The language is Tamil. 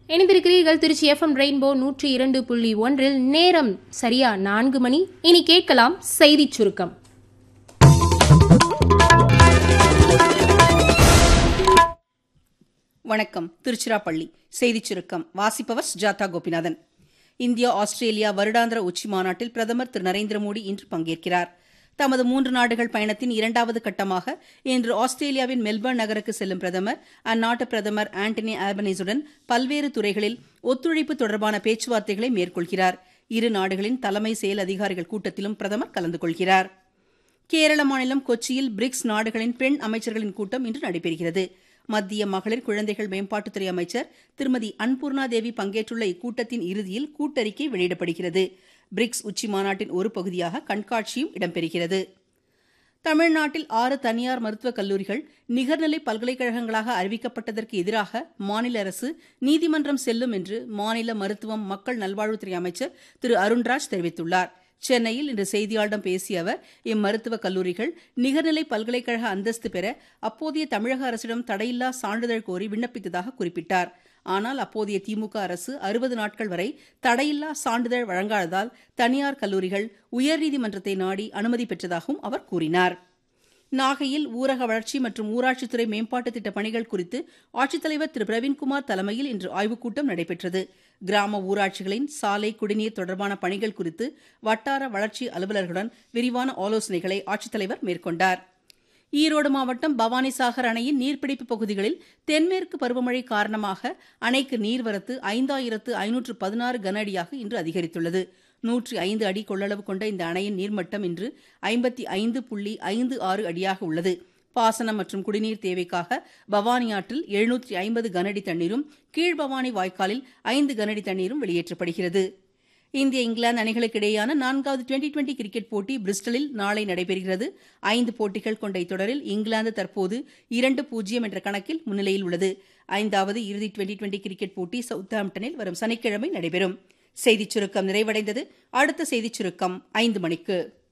இணைந்திருக்கிறீர்கள் திருச்சி எஃப்எம் ரெயின்போ நூற்றி இரண்டு புள்ளி ஒன்றில் நேரம் சரியா நான்கு மணி இனி கேட்கலாம் செய்திச் சுருக்கம் வணக்கம் திருச்சிராப்பள்ளி செய்திச் சுருக்கம் வாசிப்பவர் சுஜாதா கோபிநாதன் இந்தியா ஆஸ்திரேலியா வருடாந்திர உச்சி மாநாட்டில் பிரதமர் திரு நரேந்திர மோடி இன்று பங்கேற்கிறார் தமது மூன்று நாடுகள் பயணத்தின் இரண்டாவது கட்டமாக இன்று ஆஸ்திரேலியாவின் மெல்பர்ன் நகருக்கு செல்லும் பிரதமர் அந்நாட்டு பிரதமர் ஆண்டனி ஆல்பனீஸுடன் பல்வேறு துறைகளில் ஒத்துழைப்பு தொடர்பான பேச்சுவார்த்தைகளை மேற்கொள்கிறார் இரு நாடுகளின் தலைமை செயல் அதிகாரிகள் கூட்டத்திலும் பிரதமர் கலந்து கொள்கிறார் கேரள மாநிலம் கொச்சியில் பிரிக்ஸ் நாடுகளின் பெண் அமைச்சர்களின் கூட்டம் இன்று நடைபெறுகிறது மத்திய மகளிர் குழந்தைகள் மேம்பாட்டுத்துறை அமைச்சர் திருமதி அன்பூர்ணா தேவி பங்கேற்றுள்ள இக்கூட்டத்தின் இறுதியில் கூட்டறிக்கை வெளியிடப்படுகிறது பிரிக்ஸ் உச்சி மாநாட்டின் ஒரு பகுதியாக கண்காட்சியும் இடம்பெறுகிறது தமிழ்நாட்டில் ஆறு தனியார் மருத்துவக் கல்லூரிகள் நிகர்நிலை பல்கலைக்கழகங்களாக அறிவிக்கப்பட்டதற்கு எதிராக மாநில அரசு நீதிமன்றம் செல்லும் என்று மாநில மருத்துவம் மக்கள் நல்வாழ்வுத்துறை அமைச்சர் திரு அருண்ராஜ் தெரிவித்துள்ளார் சென்னையில் இன்று செய்தியாளர்களிடம் பேசிய அவர் இம்மருத்துவக் கல்லூரிகள் நிகர்நிலை பல்கலைக்கழக அந்தஸ்து பெற அப்போதைய தமிழக அரசிடம் தடையில்லா சான்றிதழ் கோரி விண்ணப்பித்ததாக குறிப்பிட்டார் ஆனால் அப்போதைய திமுக அரசு அறுபது நாட்கள் வரை தடையில்லா சான்றிதழ் வழங்காததால் தனியார் கல்லூரிகள் உயர்நீதிமன்றத்தை நாடி அனுமதி பெற்றதாகவும் அவர் கூறினார் நாகையில் ஊரக வளர்ச்சி மற்றும் ஊராட்சித்துறை மேம்பாட்டு திட்ட பணிகள் குறித்து ஆட்சித்தலைவர் திரு பிரவீன்குமார் தலைமையில் இன்று ஆய்வுக் கூட்டம் நடைபெற்றது கிராம ஊராட்சிகளின் சாலை குடிநீர் தொடர்பான பணிகள் குறித்து வட்டார வளர்ச்சி அலுவலர்களுடன் விரிவான ஆலோசனைகளை ஆட்சித்தலைவர் மேற்கொண்டார் ஈரோடு மாவட்டம் பவானிசாகர் அணையின் நீர்பிடிப்பு பகுதிகளில் தென்மேற்கு பருவமழை காரணமாக அணைக்கு நீர்வரத்து ஐந்தாயிரத்து ஐநூற்று பதினாறு கன அடியாக இன்று அதிகரித்துள்ளது நூற்றி ஐந்து அடி கொள்ளளவு கொண்ட இந்த அணையின் நீர்மட்டம் இன்று ஐம்பத்தி ஐந்து புள்ளி ஐந்து ஆறு அடியாக உள்ளது பாசனம் மற்றும் குடிநீர் தேவைக்காக பவானி ஆற்றில் எழுநூற்றி ஐம்பது கனஅடி தண்ணீரும் கீழ்பவானி வாய்க்காலில் ஐந்து கனஅடி தண்ணீரும் வெளியேற்றப்படுகிறது இந்திய இங்கிலாந்து அணிகளுக்கு இடையேயான நான்காவது டுவெண்டி டுவெண்டி கிரிக்கெட் போட்டி பிரிஸ்டலில் நாளை நடைபெறுகிறது ஐந்து போட்டிகள் கொண்ட இத்தொடரில் இங்கிலாந்து தற்போது இரண்டு பூஜ்ஜியம் என்ற கணக்கில் முன்னிலையில் உள்ளது ஐந்தாவது இறுதி டுவெண்டி டுவெண்டி கிரிக்கெட் போட்டி சவுத்தாம்ப்டனில் வரும் சனிக்கிழமை நடைபெறும் செய்திச் சுருக்கம் நிறைவடைந்தது அடுத்த செய்திச் சுருக்கம் ஐந்து மணிக்கு